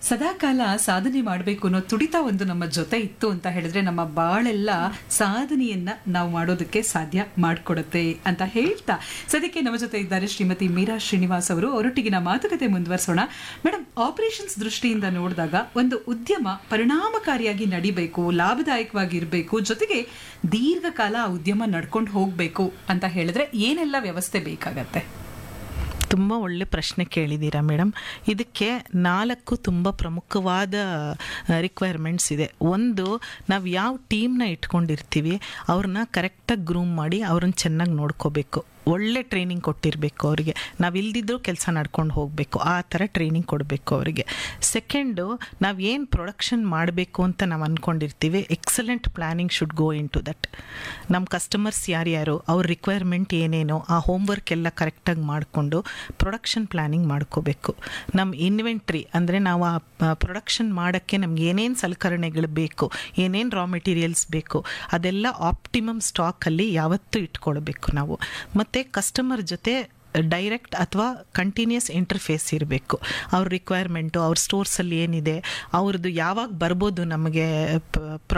ಸದಾಕಾಲ ಸಾಧನೆ ಮಾಡಬೇಕು ಅನ್ನೋ ತುಡಿತ ಒಂದು ನಮ್ಮ ಜೊತೆ ಇತ್ತು ಅಂತ ಹೇಳಿದ್ರೆ ನಮ್ಮ ಬಾಳೆಲ್ಲ ಸಾಧನೆಯನ್ನ ನಾವು ಮಾಡೋದಕ್ಕೆ ಸಾಧ್ಯ ಮಾಡಿಕೊಡುತ್ತೆ ಅಂತ ಹೇಳ್ತಾ ಸದ್ಯಕ್ಕೆ ನಮ್ಮ ಜೊತೆ ಇದ್ದಾರೆ ಶ್ರೀಮತಿ ಮೀರಾ ಶ್ರೀನಿವಾಸ್ ಅವರು ಅವರೊಟ್ಟಿಗಿನ ಮಾತುಕತೆ ಮುಂದುವರಿಸೋಣ ಮೇಡಮ್ ಆಪರೇಷನ್ಸ್ ದೃಷ್ಟಿಯಿಂದ ನೋಡಿದಾಗ ಒಂದು ಉದ್ಯಮ ಪರಿಣಾಮಕಾರಿಯಾಗಿ ನಡಿಬೇಕು ಲಾಭದಾಯಕವಾಗಿ ಇರಬೇಕು ಜೊತೆಗೆ ದೀರ್ಘಕಾಲ ಆ ಉದ್ಯಮ ನಡ್ಕೊಂಡು ಹೋಗಬೇಕು ಅಂತ ಹೇಳಿದ್ರೆ ಏನೆಲ್ಲ ವ್ಯವಸ್ಥೆ ಬೇಕಾಗತ್ತೆ ತುಂಬ ಒಳ್ಳೆ ಪ್ರಶ್ನೆ ಕೇಳಿದ್ದೀರಾ ಮೇಡಮ್ ಇದಕ್ಕೆ ನಾಲ್ಕು ತುಂಬ ಪ್ರಮುಖವಾದ ರಿಕ್ವೈರ್ಮೆಂಟ್ಸ್ ಇದೆ ಒಂದು ನಾವು ಯಾವ ಟೀಮ್ನ ಇಟ್ಕೊಂಡಿರ್ತೀವಿ ಅವ್ರನ್ನ ಕರೆಕ್ಟಾಗಿ ಗ್ರೂಮ್ ಮಾಡಿ ಅವ್ರನ್ನ ಚೆನ್ನಾಗಿ ನೋಡ್ಕೋಬೇಕು ಒಳ್ಳೆ ಟ್ರೈನಿಂಗ್ ಕೊಟ್ಟಿರಬೇಕು ಅವರಿಗೆ ನಾವು ಇಲ್ದಿದ್ರೂ ಕೆಲಸ ನಡ್ಕೊಂಡು ಹೋಗಬೇಕು ಆ ಥರ ಟ್ರೈನಿಂಗ್ ಕೊಡಬೇಕು ಅವರಿಗೆ ಸೆಕೆಂಡು ನಾವು ಏನು ಪ್ರೊಡಕ್ಷನ್ ಮಾಡಬೇಕು ಅಂತ ನಾವು ಅಂದ್ಕೊಂಡಿರ್ತೀವಿ excellent planning should go in to that ನಮ್ಮ ಕಸ್ಟಮರ್ಸ್ ಯಾರ್ಯಾರು ಅವ್ರ ರಿಕ್ವೈರ್ಮೆಂಟ್ ಏನೇನೋ ಆ ಹೋಮ್ವರ್ಕ್ ಎಲ್ಲ ಕರೆಕ್ಟಾಗಿ ಮಾಡಿಕೊಂಡು ಪ್ರೊಡಕ್ಷನ್ ಪ್ಲ್ಯಾನಿಂಗ್ ಮಾಡ್ಕೋಬೇಕು ನಮ್ಮ ಇನ್ವೆಂಟ್ರಿ ಅಂದರೆ ನಾವು ಆ ಪ್ರೊಡಕ್ಷನ್ ಮಾಡೋಕ್ಕೆ ನಮ್ಗೆ ಏನೇನು ಸಲಕರಣೆಗಳು ಬೇಕು ಏನೇನು ರಾ ಮೆಟೀರಿಯಲ್ಸ್ ಬೇಕು ಅದೆಲ್ಲ ಆಪ್ಟಿಮಮ್ ಸ್ಟಾಕಲ್ಲಿ ಯಾವತ್ತೂ ಇಟ್ಕೊಳ್ಬೇಕು ನಾವು ಮತ್ತು ಕಸ್ಟಮರ್ ಜೊತೆ ಡೈರೆಕ್ಟ್ ಅಥವಾ ಕಂಟಿನ್ಯೂಸ್ ಇಂಟರ್ಫೇಸ್ ಇರಬೇಕು ಅವ್ರ ರಿಕ್ವೈರ್ಮೆಂಟು ಅವ್ರ ಸ್ಟೋರ್ಸಲ್ಲಿ ಏನಿದೆ ಅವ್ರದ್ದು ಯಾವಾಗ ಬರ್ಬೋದು ನಮಗೆ